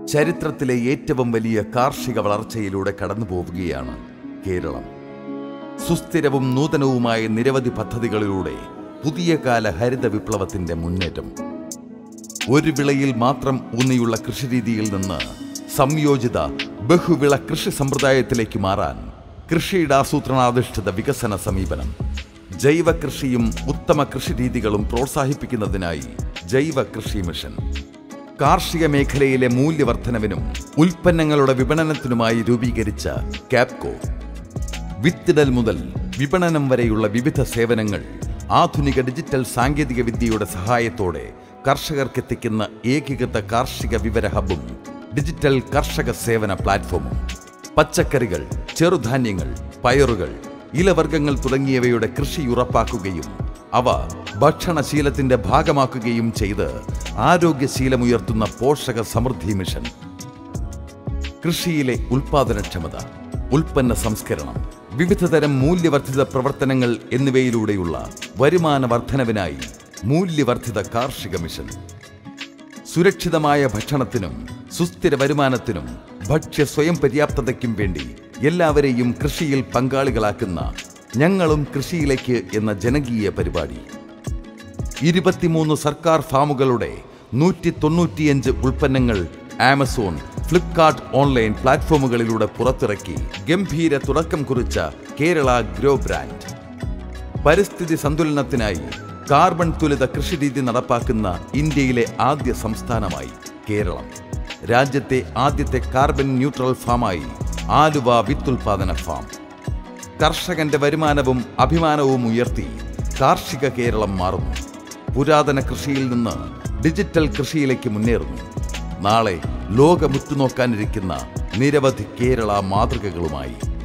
ചരിത്രത്തിലെ ഏറ്റവും വലിയ കാർഷിക വളർച്ചയിലൂടെ കടന്നു പോവുകയാണ് കേരളം സുസ്ഥിരവും നൂതനവുമായ നിരവധി പദ്ധതികളിലൂടെ പുതിയ കാല ഹരിത വിപ്ലവത്തിന്റെ മുന്നേറ്റം ഒരു വിളയിൽ മാത്രം ഊന്നിയുള്ള കൃഷിരീതിയിൽ നിന്ന് സംയോജിത ബഹുവിള കൃഷി സമ്പ്രദായത്തിലേക്ക് മാറാൻ കൃഷിയുടെ ആസൂത്രണാധിഷ്ഠിത വികസന സമീപനം ജൈവ കൃഷിയും ഉത്തമ കൃഷിരീതികളും പ്രോത്സാഹിപ്പിക്കുന്നതിനായി ജൈവ കൃഷി മിഷൻ കാർഷിക മേഖലയിലെ മൂല്യവർദ്ധനവിനും ഉൽപ്പന്നങ്ങളുടെ വിപണനത്തിനുമായി രൂപീകരിച്ച കാപ്കോ വിത്തിടൽ മുതൽ വിപണനം വരെയുള്ള വിവിധ സേവനങ്ങൾ ആധുനിക ഡിജിറ്റൽ സാങ്കേതിക വിദ്യയുടെ സഹായത്തോടെ കർഷകർക്കെത്തിക്കുന്ന ഏകീകൃത കാർഷിക വിവര ഹബും ഡിജിറ്റൽ കർഷക സേവന പ്ലാറ്റ്ഫോമും പച്ചക്കറികൾ ചെറുധാന്യങ്ങൾ പയറുകൾ ഇലവർഗ്ഗങ്ങൾ തുടങ്ങിയവയുടെ കൃഷി ഉറപ്പാക്കുകയും അവ ഭക്ഷണശീലത്തിന്റെ ഭാഗമാക്കുകയും ചെയ്ത് ആരോഗ്യശീലമുയർത്തുന്ന പോഷക സമൃദ്ധി മിഷൻ കൃഷിയിലെ ഉൽപാദനക്ഷമത ഉൽപ്പന്ന സംസ്കരണം വിവിധതരം മൂല്യവർദ്ധിത പ്രവർത്തനങ്ങൾ എന്നിവയിലൂടെയുള്ള വരുമാന വർധനവിനായി മൂല്യവർദ്ധിത കാർഷിക മിഷൻ സുരക്ഷിതമായ ഭക്ഷണത്തിനും സുസ്ഥിര വരുമാനത്തിനും ഭക്ഷ്യ സ്വയം പര്യാപ്തതയ്ക്കും വേണ്ടി എല്ലാവരെയും കൃഷിയിൽ പങ്കാളികളാക്കുന്ന ഞങ്ങളും കൃഷിയിലേക്ക് എന്ന ജനകീയ പരിപാടി ഇരുപത്തിമൂന്ന് സർക്കാർ ഫാമുകളുടെ നൂറ്റി തൊണ്ണൂറ്റിയഞ്ച് ഉൽപ്പന്നങ്ങൾ ആമസോൺ ഫ്ലിപ്കാർട്ട് ഓൺലൈൻ പ്ലാറ്റ്ഫോമുകളിലൂടെ പുറത്തിറക്കി ഗംഭീര തുടക്കം കുറിച്ച കേരള ഗ്രോ ബ്രാൻഡ് പരിസ്ഥിതി സന്തുലനത്തിനായി കാർബൺ തുലിത കൃഷിരീതി നടപ്പാക്കുന്ന ഇന്ത്യയിലെ ആദ്യ സംസ്ഥാനമായി കേരളം രാജ്യത്തെ ആദ്യത്തെ കാർബൺ ന്യൂട്രൽ ഫാമായി ആലുവ വിത്തുൽപാദന ഫാം കർഷകന്റെ വരുമാനവും അഭിമാനവും ഉയർത്തി കാർഷിക കേരളം മാറുന്നു പുരാതന കൃഷിയിൽ നിന്ന് ഡിജിറ്റൽ കൃഷിയിലേക്ക് മുന്നേറുന്നു നാളെ ലോകമുറ്റുനോക്കാനിരിക്കുന്ന നിരവധി കേരള മാതൃകകളുമായി